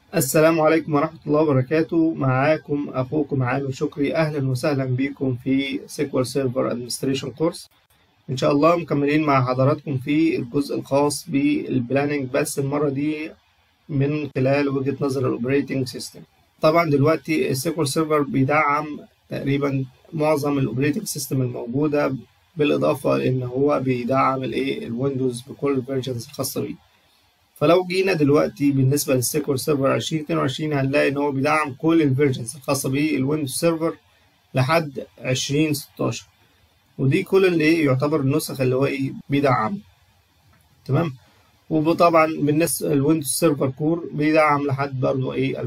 السلام عليكم ورحمة الله وبركاته معاكم أخوكم عامر شكري أهلا وسهلا بكم في SQL Server Administration Course إن شاء الله مكملين مع حضراتكم في الجزء الخاص بالبلاننج بس المرة دي من خلال وجهة نظر الأوبريتنج سيستم طبعا دلوقتي السيكوال سيرفر بيدعم تقريبا معظم الأوبريتنج سيستم الموجودة بالإضافة لأن هو بيدعم الإيه الويندوز بكل الفيرجنز الخاصة بيه فلو جينا دلوقتي بالنسبة للسيكوال سيرفر 2022 هنلاقي إن هو بيدعم كل الفيرجنز الخاصة بالويندوز سيرفر لحد 2016 ودي كل اللي إيه يعتبر النسخ اللي هو إيه بيدعم تمام وطبعا بالنسبة للويندوز سيرفر كور بيدعم لحد برضه إيه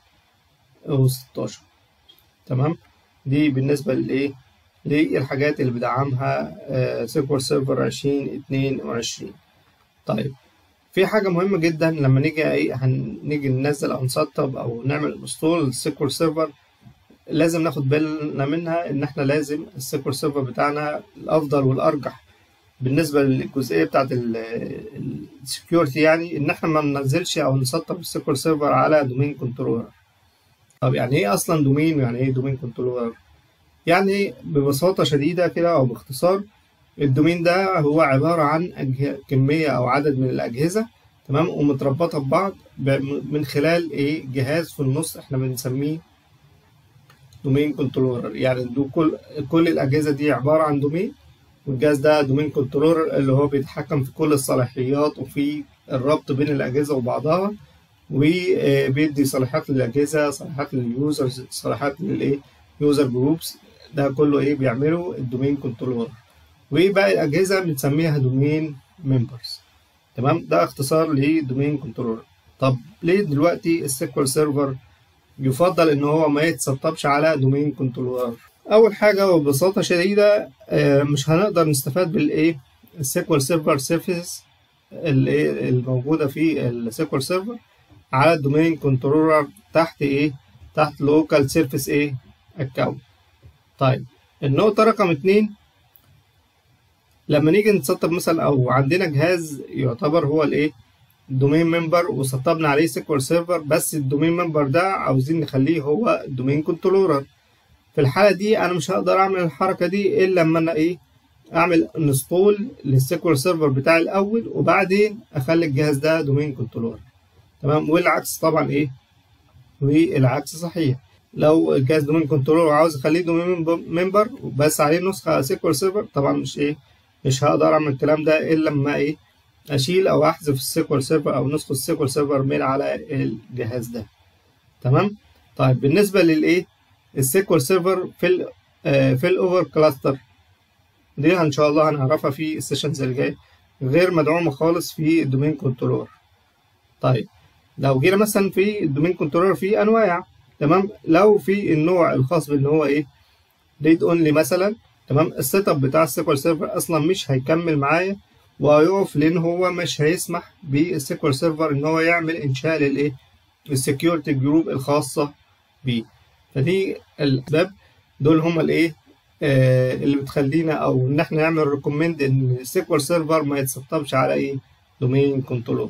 2016 تمام دي بالنسبة لإيه للحاجات اللي بيدعمها سيكوال سيرفر 2022 طيب في حاجة مهمة جدا لما نيجي ايه هنيجي ننزل او نسطب او نعمل انستول السيكوال سيرفر لازم ناخد بالنا منها ان احنا لازم السيكوال سيرفر بتاعنا الافضل والارجح بالنسبة للجزئية بتاعت السكيورتي يعني ان احنا ما ننزلش او نسطب السيكوال سيرفر على دومين كنترولر طب يعني ايه اصلا دومين يعني ايه دومين كنترولر يعني ببساطة شديدة كده او باختصار الدومين ده هو عبارة عن أجه... كمية أو عدد من الأجهزة تمام ومتربطة ببعض ب... من خلال إيه جهاز في النص إحنا بنسميه دومين كنترولر يعني دو كل كل الأجهزة دي عبارة عن دومين والجهاز ده دومين كنترولر اللي هو بيتحكم في كل الصلاحيات وفي الربط بين الأجهزة وبعضها وبيدي صلاحيات للأجهزة صلاحيات لليوزرز صلاحيات للإيه يوزر جروبس ده كله إيه بيعمله الدومين كنترولر وباقي الأجهزة بنسميها دومين ممبرز تمام ده اختصار لدومين كنترولر طب ليه دلوقتي السيكوال سيرفر يفضل ان هو ما يتسطبش على دومين كنترولر اول حاجه وببساطه شديده مش هنقدر نستفاد بالايه السيكوال سيرفر سيرفيس الموجوده في السيكوال سيرفر على الدومين كنترولر تحت ايه تحت لوكال سيرفيس ايه اكونت طيب النقطه رقم اتنين لما نيجي نسطب مثلا او عندنا جهاز يعتبر هو الايه دومين ممبر وسطبنا عليه سيكوال سيرفر بس الدومين ممبر ده عاوزين نخليه هو دومين كنترولر في الحاله دي انا مش هقدر اعمل الحركه دي الا لما انا ايه اعمل انستول للسيكوال سيرفر بتاعي الاول وبعدين اخلي الجهاز ده دومين كنترولر تمام والعكس طبعا ايه والعكس صحيح لو الجهاز دومين كنترولر عاوز اخليه دومين ممبر بس عليه نسخه سيكوال سيرفر طبعا مش ايه مش هقدر اعمل الكلام ده الا لما ايه اشيل او احذف السيكوال سيرفر او نسخه السيكوال سيرفر من على الجهاز ده تمام طيب بالنسبه للايه السيكوال سيرفر في ال آه في الاوفر كلاستر دي ان شاء الله هنعرفها في السيشنز اللي جايه غير مدعومه خالص في الدومين كنترولر طيب لو جينا مثلا في الدومين كنترولر في انواع تمام لو في النوع الخاص بان هو ايه ريد اونلي مثلا تمام السيت اب بتاع السيكوال سيرفر اصلا مش هيكمل معايا وهيقف لان هو مش هيسمح بالسيكوال سيرفر ان هو يعمل انشاء للايه السكيورتي جروب الخاصه بيه فدي الاسباب دول هما الايه آه اللي بتخلينا او ان احنا نعمل ريكومند ان السيكوال سيرفر ما يتسطبش على ايه دومين كنترولر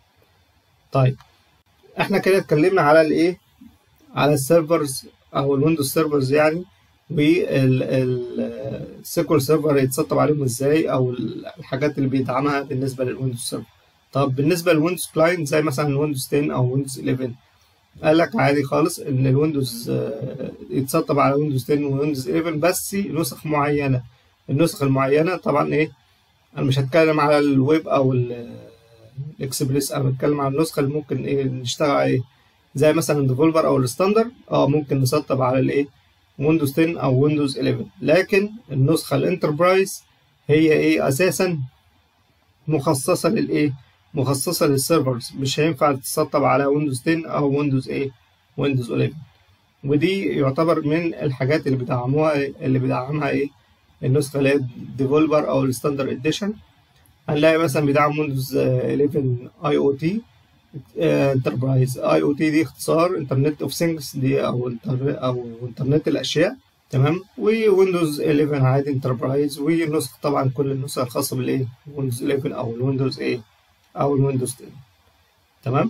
طيب احنا كده اتكلمنا على الايه على السيرفرز او الويندوز سيرفرز يعني والسيكوال سيرفر يتسطب عليهم ازاي او الحاجات اللي بيدعمها بالنسبه للويندوز سيرفر طب بالنسبه للويندوز كلاينت زي مثلا الويندوز 10 او ويندوز 11 قال لك عادي خالص ان الويندوز يتسطب على ويندوز 10 وويندوز 11 بس نسخ معينه النسخ المعينه طبعا ايه انا مش هتكلم على الويب او الاكسبريس انا بتكلم على النسخه اللي ممكن ايه نشتغل عليه زي مثلا الديفولفر او الستاندرد اه ممكن نسطب على الايه ويندوز 10 او ويندوز 11 لكن النسخه الانتربرايز هي ايه اساسا مخصصه للايه مخصصه للسيرفرز مش هينفع تتسطب على ويندوز 10 او ويندوز ايه ويندوز 11 ودي يعتبر من الحاجات اللي بيدعموها اللي بيدعمها ايه النسخه اللي هي الديفولفر او الستاندرد اديشن هنلاقي مثلا بيدعم ويندوز 11 اي او تي انتربرايز اي او تي دي اختصار انترنت اوف ثينجز دي او انتر او انترنت الاشياء تمام وويندوز 11 عادي انتربرايز والنسخ طبعا كل النسخ الخاصه بالايه ويندوز 11 او الويندوز ايه او الويندوز 10 تمام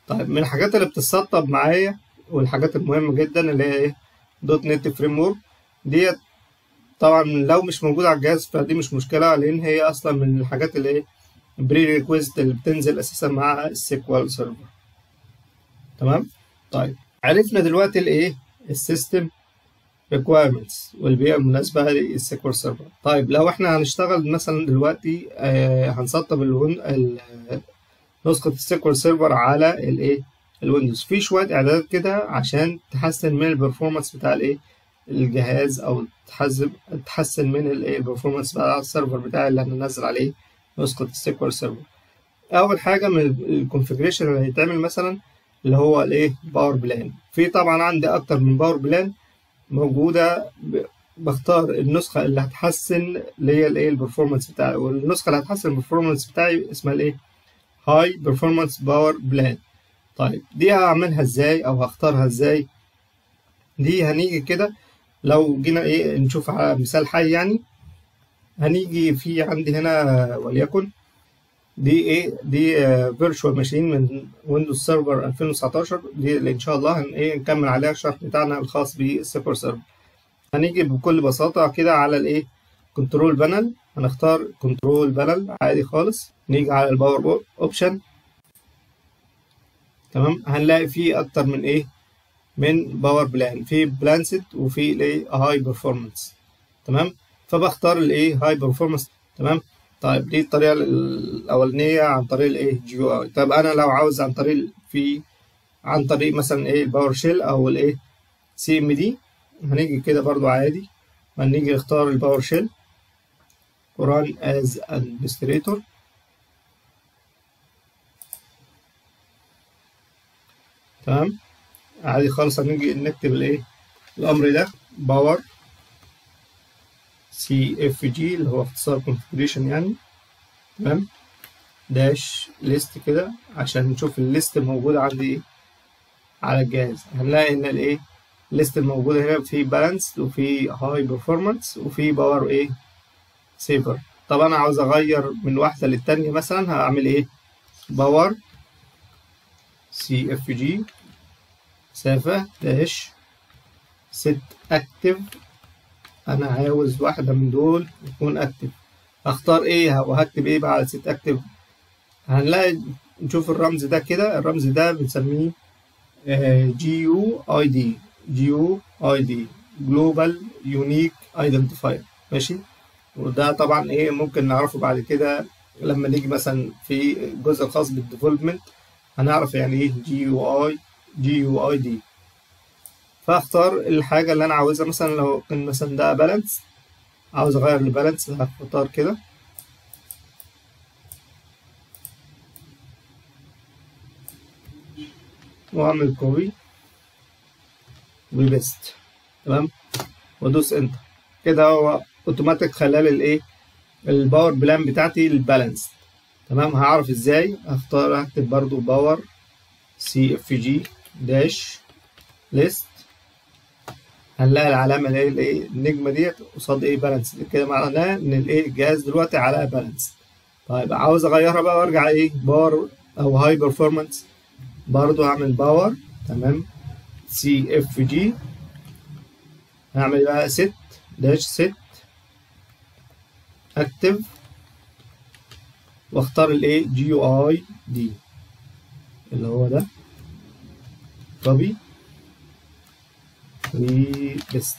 طيب من الحاجات اللي بتتسطب معايا والحاجات المهمة جدا اللي هي ايه دوت نت فريم ورك ديت طبعا لو مش موجودة على الجهاز فدي مش مشكلة لأن هي أصلا من الحاجات اللي ايه بري ريكويست اللي بتنزل أساسا مع السيكوال سيرفر تمام طيب عرفنا دلوقتي الايه السيستم requirements والبيئة المناسبة للسيكوال سيرفر طيب لو احنا هنشتغل مثلا دلوقتي آه هنسطب الون نسخة السيكوال سيرفر على الايه الويندوز في شوية اعدادات كده عشان تحسن من البرفورمانس بتاع الايه الجهاز او تحسن تحسن من الايه البرفورمانس بتاع السيرفر بتاعي اللي هننزل عليه نسخة السيكوال سيرفر اول حاجة من الكونفيجريشن اللي هيتعمل مثلا اللي هو الايه باور بلان في طبعا عندي اكتر من باور بلان موجودة بختار النسخة اللي هتحسن ليا الايه البرفورمانس بتاعي والنسخة اللي هتحسن البرفورمانس بتاعي اسمها الايه هاي برفورمانس باور بلان طيب دي هعملها ازاي او هختارها ازاي دي هنيجي كده لو جينا ايه نشوف على مثال حي يعني هنيجي في عندي هنا وليكن دي ايه دي فيرتشوال ماشين من ويندوز سيرفر 2019 دي اللي ان شاء الله هن ايه نكمل عليها الشرح بتاعنا الخاص بالسيكور سيرفر هنيجي بكل بساطه كده على الايه كنترول بانل هنختار كنترول بانل عادي خالص نيجي على الباور اوبشن تمام هنلاقي فيه اكتر من ايه من باور بلان في بلانسد وفي الايه هاي برفورمانس تمام فبختار الايه هاي برفورمانس تمام طيب دي الطريقه الاولانيه عن طريق الايه جي يو اي طيب انا لو عاوز عن طريق في عن طريق مثلا ايه الباور شيل او الايه سي ام دي هنيجي كده برضو عادي هنيجي نختار الباور شيل run as administrator تمام عادي خالص هنيجي نكتب الايه الامر ده باور سي اف جي اللي هو اختصار configuration يعني تمام داش ليست كده عشان نشوف الليست الموجودة عندي ايه على الجهاز هنلاقي ان الايه الليست الموجودة هنا في بالانس وفي هاي برفورمانس وفي باور ايه سيفر طب انا عاوز اغير من واحدة للتانية مثلا هعمل ايه باور سي اف جي مسافة داش ست اكتف انا عاوز واحدة من دول يكون اكتف اختار ايه وهكتب ايه بعد ست اكتف هنلاقي نشوف الرمز ده كده الرمز ده بنسميه جي يو اي دي جي يو اي دي جلوبال يونيك ايدنتيفاير ماشي وده طبعا ايه ممكن نعرفه بعد كده لما نيجي مثلا في الجزء الخاص بالديفلوبمنت هنعرف يعني ايه جي يو اي جي يو اي دي فاختار الحاجه اللي انا عاوزها مثلا لو كان مثلا ده بالانس عاوز اغير البالانس هختار كده واعمل كوبي وبيست تمام وادوس انتر كده هو اوتوماتيك خلال الايه الباور بلان بتاعتي البالانس تمام هعرف ازاي هختار هكتب برضو باور سي اف جي داش ليست هنلاقي العلامه اللي هي الايه النجمه ديت قصاد ايه بالانس كده معناه ان الايه الجهاز دلوقتي على بالانس طيب عاوز اغيرها بقى وارجع ايه باور او هاي برفورمانس برضو هعمل باور تمام سي اف جي هعمل بقى ست داش ست اكتف واختار الايه جي يو اي دي اللي هو ده كوبي وبس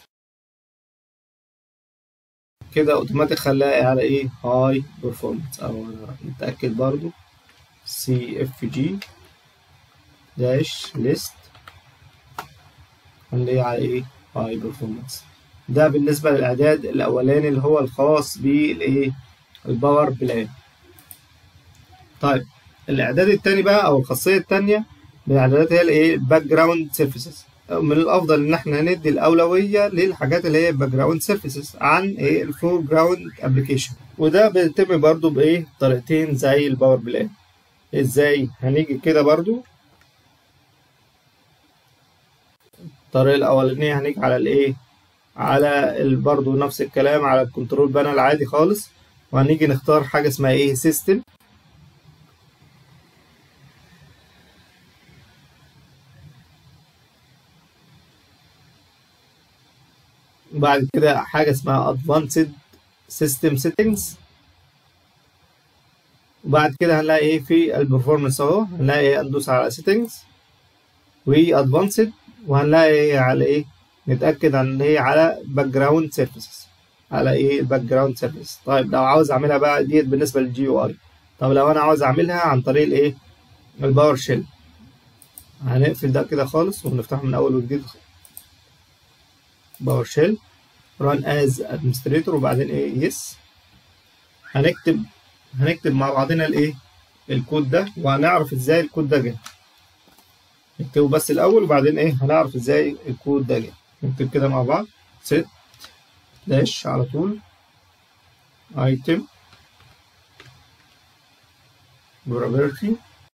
كده اوتوماتيك خلاها على ايه هاي برفورمانس او انا متاكد برضو سي اف جي داش ليست هنلاقيه على ايه هاي برفورمانس ده بالنسبه للاعداد الاولاني اللي هو الخاص بالايه الباور بلان طيب الاعداد التاني بقى او الخاصيه التانيه من الاعدادات هي الايه باك جراوند سيرفيسز من الافضل ان احنا ندي الاولويه للحاجات اللي هي باك جراوند سيرفيسز عن ايه الفور جراوند ابلكيشن وده بيتم برضو بايه طريقتين زي الباور بلان ازاي هنيجي كده برضو الطريقه الاولانيه هنيجي على الايه على برضو نفس الكلام على الكنترول بانل عادي خالص وهنيجي نختار حاجه اسمها ايه سيستم وبعد كده حاجة اسمها advanced system settings وبعد كده هنلاقي ايه في البرفورمانس اهو هنلاقي ايه ندوس على settings و advanced وهنلاقي ايه على ايه نتأكد ان هي على باك جراوند سيرفيسز على ايه الباك جراوند سيرفيس طيب لو عاوز اعملها بقى ديت بالنسبة للجي يو اي طب لو انا عاوز اعملها عن طريق الايه الباور شيل هنقفل ده كده خالص ونفتحه من اول وجديد باور شيل run as administrator وبعدين ايه يس هنكتب هنكتب مع بعضنا الايه الكود ده وهنعرف ازاي الكود ده جه نكتبه بس الاول وبعدين ايه هنعرف ازاي الكود ده جه نكتب كده مع بعض set داش على طول item durability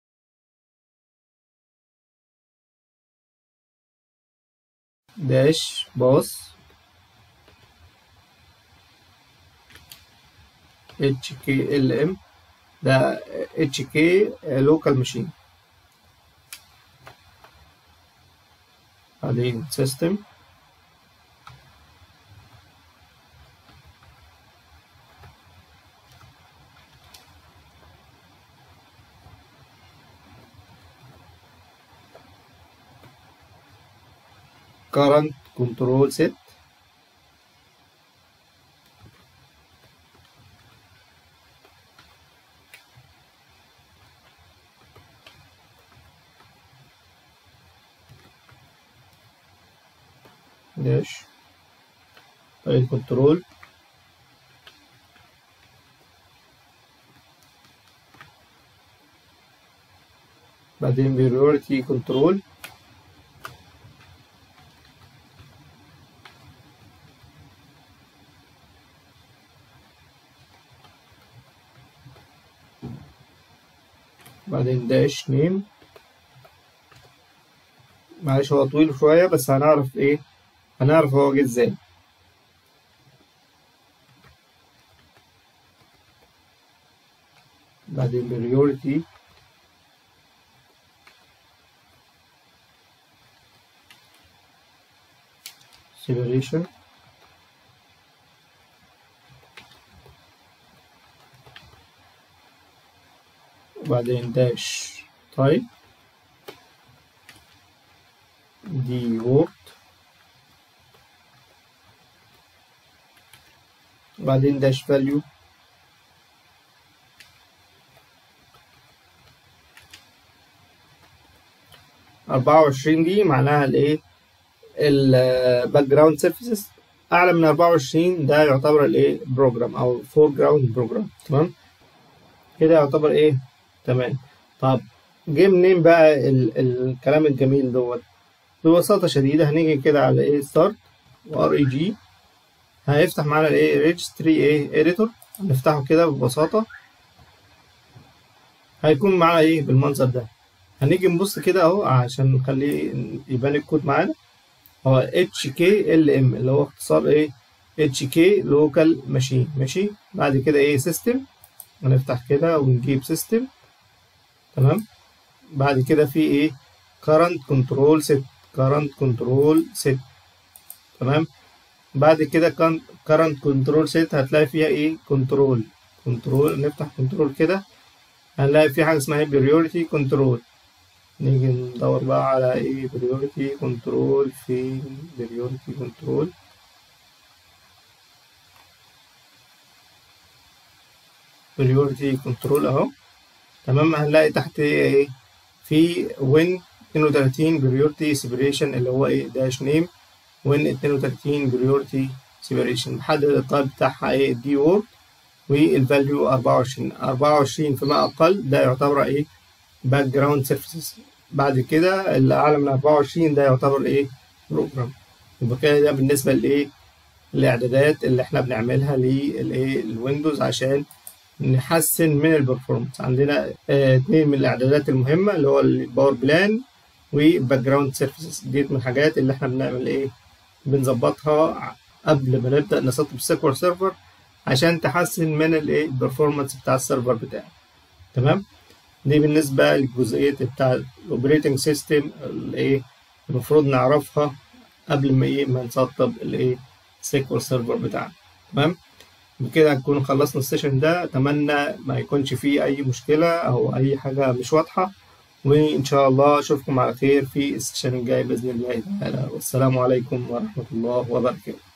داش باص اتش كي ال ام ده اتش كي لوكال ماشين بعدين سيستم current control set dash file control بعدين priority control بعدين داش نيم معلش هو طويل شوية بس هنعرف ايه هنعرف هو جه ازاي بعدين priority separation وبعدين داش type دي وورد وبعدين داش فاليو أربعة وعشرين دي معناها الإيه الباك جراوند سيرفيسز أعلى من أربعة وعشرين ده يعتبر الإيه بروجرام أو فور جراوند بروجرام تمام كده يعتبر إيه تمام طب جه منين بقى ال الكلام الجميل دوت ببساطة شديدة هنيجي كده على ايه ستارت وار اي جي هيفتح معانا الايه ريجستري ايه اديتور هنفتحه كده ببساطة هيكون معانا ايه بالمنظر ده هنيجي نبص كده اهو عشان نخليه يبان الكود معانا هو اتش كي ال ام اللي هو اختصار ايه اتش كي لوكال ماشين ماشي بعد كده ايه سيستم هنفتح كده ونجيب سيستم تمام بعد كده في ايه current control set current control set تمام بعد كده current control set هتلاقي فيها ايه control control نفتح control كده هنلاقي في حاجة اسمها priority control نيجي ندور بقى على ايه priority control فين priority control priority control اهو تمام هنلاقي تحت ايه في وين 32 بريورتي سيبريشن اللي هو ايه داش نيم وين 32 بريورتي سيبريشن محدد التايب بتاعها ايه دي وورد والفاليو 24 24 فيما اقل ده يعتبر ايه باك جراوند سيرفيسز بعد كده اللي اعلى من 24 ده يعتبر ايه بروجرام يبقى كده ده بالنسبه لايه الاعدادات اللي احنا بنعملها للايه الويندوز عشان نحسن من البرفورمانس عندنا اه اتنين من الاعدادات المهمه اللي هو الباور بلان والباك جراوند سيرفيسز ديت من الحاجات اللي احنا بنعمل ايه بنظبطها قبل ما نبدا نسطب السيكوال سيرفر عشان تحسن من الايه البرفورمانس بتاع السيرفر بتاعك تمام دي بالنسبه للجزئيه بتاع الاوبريتنج سيستم الايه المفروض نعرفها قبل ما ايه ما نسطب الايه سيكوال سيرفر بتاعنا تمام بكده نكون خلصنا السيشن ده اتمنى ما يكونش فيه اي مشكله او اي حاجه مش واضحه وان شاء الله اشوفكم على خير في السيشن الجاي باذن الله تعالى والسلام عليكم ورحمه الله وبركاته